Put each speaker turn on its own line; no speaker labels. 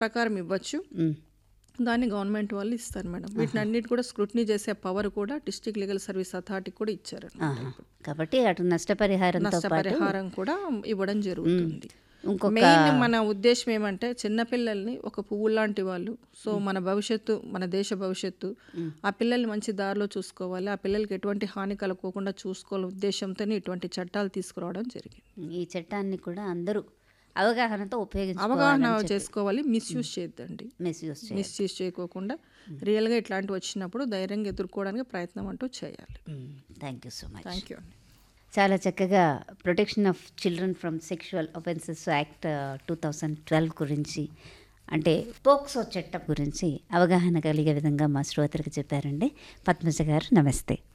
ప్రకారం ఇవ్వచ్చు
మ్.
దాన్ని గవర్నమెంట్ వాళ్ళు ఇస్తారు మేడం వీటిని అన్నిటి కూడా స్క్రూటినీ చేసే పవర్ కూడా డిస్ట్రిక్ట్ లీగల్ సర్వీస్ అథారిటీకి కూడా ఇచ్చారు
ఆహా. కాబట్టి అటు నష్టపరిహారంతో పాటు
నష్టపరిహారం కూడా ఇవ్వడం జరుగుతుంది
ఇంకొక
మెయిన్ మన ఉద్దేశం ఏమంటే చిన్నపిల్లల్ని ఒక పువ్వు లాంటి వాళ్ళు సో మన భవిష్యత్తు మన దేశ భవిష్యత్తు ఆ పిల్లల్ని మంచి దారిలో చూసుకోవాలి ఆ పిల్లలకి ఎటువంటి హాని కలగకుండా చూసుకోవాలి ఉద్దేశంతోనే ఇటువంటి చట్టాలు తీసుకురావడం జరిగింది
ఈ చట్టాన్ని కూడా అందరూ అవగాహనతో ఉపయోగించుకోవాలి
అవగాహన చేసుకోవాలి మిస్యూజ్ చేయొద్దండి
మిస్యూజ్ చేయాలి
మిస్యూజ్ చేయకోకుండా రియల్గా ఇట్లాంటివి వచ్చినప్పుడు ధైర్యంగా ఎదుర్కోవడానికి ప్రయత్నం అంటూ చేయాలి
thank you so much
thank you అండి
చాలా చక్కగా protection of children from sexual offences act two thousand twelve గురించి అంటే పోక్సో చట్టం గురించి అవగాహన కలిగే విధంగా మా శ్రోతలకు చెప్పారండి పద్మజ గారు నమస్తే